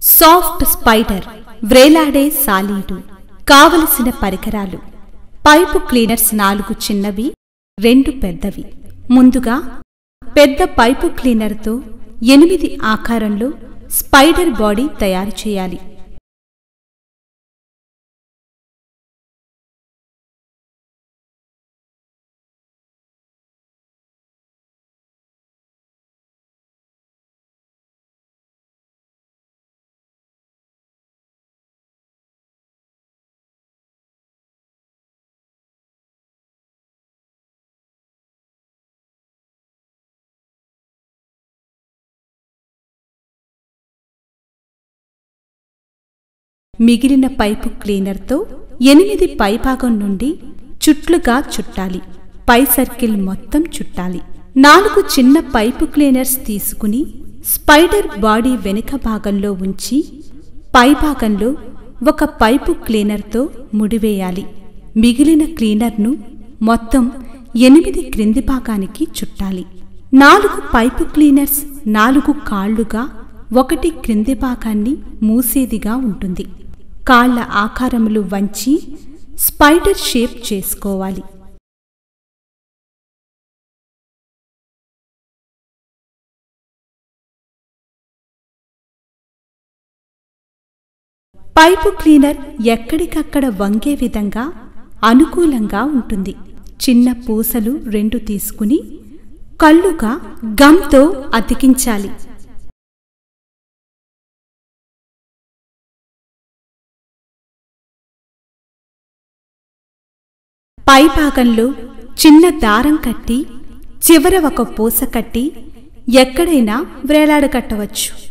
soft spider వ్రేలాడే సాలీడు కావలసిన పరికరాలు pipe cleaners నాలుగు చిన్నవి రెండు పెద్దవి ముందుగా పెద్ద పైపు క్లీనర్తో ఎనిమిది ఆకారంలో స్పైడర్ బాడీ తయారు చేయాలి మిగిలిన పైపు క్లీనర్తో ఎనిమిది పైభాగం నుండి చుట్లుగా చుట్టాలి పై సర్కిల్ మొత్తం చుట్టాలి నాలుగు చిన్న పైపు క్లీనర్స్ తీసుకుని స్పైడర్ బాడీ వెనుక భాగంలో ఉంచి పైభాగంలో ఒక పైపు క్లీనర్తో ముడివేయాలి మిగిలిన క్లీనర్ను మొత్తం ఎనిమిది క్రింది భాగానికి చుట్టాలి నాలుగు పైపు క్లీనర్స్ నాలుగు కాళ్లుగా ఒకటి క్రింది భాగాన్ని మూసేదిగా ఉంటుంది కాళ్ల ఆకారములు వంచి స్పైడర్ షేప్ చేసుకోవాలి పైపు క్లీనర్ ఎక్కడికక్కడ వంగే విధంగా అనుకూలంగా ఉంటుంది చిన్న పూసలు రెండు తీసుకుని కళ్ళుగా గమ్తో అతికించాలి పై భాగంలో చిన్న దారం కట్టి చివర ఒక పూస కట్టి ఎక్కడైనా వ్రేలాడకట్టవచ్చు